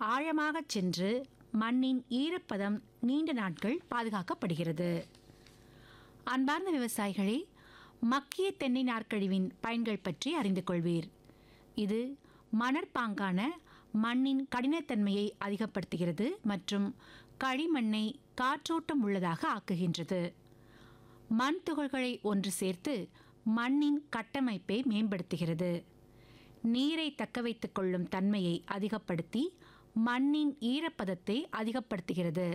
ஆழமாகச் சென்று மண்ணின் ஈரப்பதம் நீண்ட நாட்கள் பாதுகாக்கப்படுகிறது அன்பார்ந்த விவசாயிகளே மக்கிய தென்னை நார்க்கழிவின் பயன்கள் பற்றி அறிந்து கொள்வீர் இது மணற்பாங்கான மண்ணின் கடினத்தன்மையை அதிகப்படுத்துகிறது மற்றும் களிமண்ணை காற்றோட்டம் உள்ளதாக ஆக்குகின்றது மண் துகள்களை ஒன்று சேர்த்து மண்ணின் கட்டமைப்பை மேம்படுத்துகிறது நீரை தக்கவைத்துக் கொள்ளும் தன்மையை அதிகப்படுத்தி மண்ணின் ஈரப்பதத்தை அதிகப்படுத்துகிறது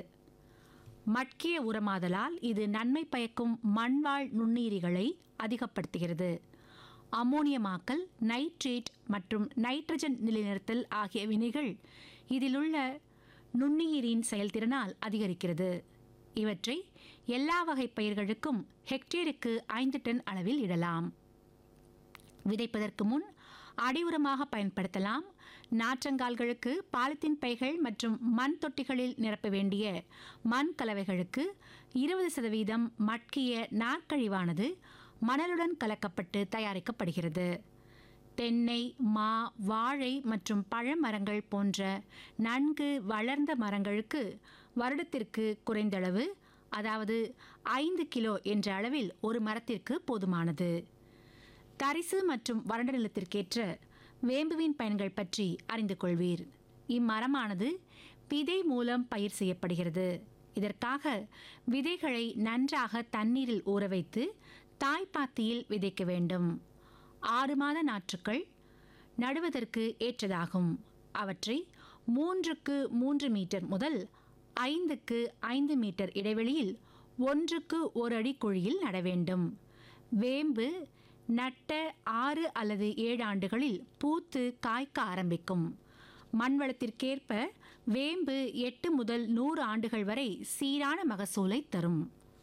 மட்கிய உரமாதலால் இது நன்மை பயக்கும் மண்வாழ் நுண்ணுயிரிகளை அதிகப்படுத்துகிறது அமோனியமாக்கல் நைட்ரேட் மற்றும் நைட்ரஜன் நிலைநிறுத்தல் ஆகிய வினைகள் இதிலுள்ள நுண்ணுயிரின் செயல்திறனால் அதிகரிக்கிறது இவற்றை எல்லா வகை பயிர்களுக்கும் ஹெக்டேருக்கு ஐந்து டன் அளவில் இடலாம் விதைப்பதற்கு முன் அடி உரமாக பயன்படுத்தலாம் நாற்றங்கால்களுக்கு பாலித்தீன் பைகள் மற்றும் மண் தொட்டிகளில் நிரப்ப வேண்டிய மண் கலவைகளுக்கு இருபது சதவீதம் மட்கிய நாற்கழிவானது மணலுடன் கலக்கப்பட்டு தயாரிக்கப்படுகிறது தென்னை மா வாழை மற்றும் பழமரங்கள் போன்ற நன்கு வளர்ந்த மரங்களுக்கு வருடத்திற்கு குறைந்தளவு அதாவது ஐந்து கிலோ என்ற அளவில் ஒரு மரத்திற்கு போதுமானது தரிசு மற்றும் வறண்ட நிலத்திற்கேற்ற வேம்புவின் பயன்கள் பற்றி அறிந்து கொள்வீர் இம்மரமானது விதை மூலம் பயிர் செய்யப்படுகிறது இதற்காக விதைகளை நன்றாக தண்ணீரில் ஊற வைத்து தாய்ப்பாத்தியில் விதைக்க வேண்டும் ஆறு மாத நாற்றுக்கள் நடுவதற்கு ஏற்றதாகும் அவற்றை மூன்றுக்கு மூன்று மீட்டர் முதல் ஐந்துக்கு ஐந்து மீட்டர் இடைவெளியில் ஒன்றுக்கு ஒரு அடி குழியில் நட வேண்டும் வேம்பு நட்ட ஆறு அல்லது ஏழு ஆண்டுகளில் பூத்து காய்க்க ஆரம்பிக்கும் மண் வளத்திற்கேற்ப வேம்பு எட்டு முதல் நூறு ஆண்டுகள் வரை சீரான மகசூலை தரும்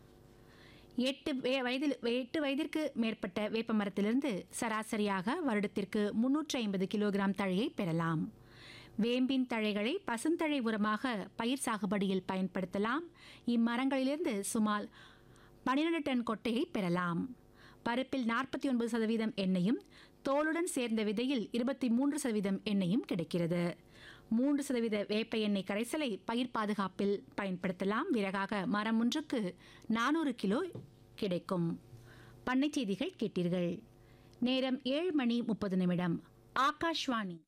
எட்டு வே- வயதில் எட்டு வயதிற்கு மேற்பட்ட வேப்ப மரத்திலிருந்து சராசரியாக வருடத்திற்கு முன்னூற்றி ஐம்பது கிலோகிராம் தழையை பெறலாம் வேம்பின் தழைகளை பசுந்தழை உரமாக பயிர் சாகுபடியில் பயன்படுத்தலாம் இம்மரங்களிலிருந்து சுமார் பன்னிரண்டு டன் கொட்டையை பெறலாம் பருப்பில் நாற்பத்தி ஒன்பது சதவீதம் எண்ணெயும் தோலுடன் சேர்ந்த விதையில் இருபத்தி மூன்று சதவீதம் எண்ணெயும் கிடைக்கிறது மூன்று சதவீத வேப்ப எண்ணெய் கரைசலை பயிர் பாதுகாப்பில் பயன்படுத்தலாம் விறகாக மரம் ஒன்றுக்கு நானூறு கிலோ கிடைக்கும் பண்ணைச் செய்திகள் கேட்டீர்கள் நேரம் ஏழு மணி முப்பது நிமிடம் ஆகாஷ்வாணி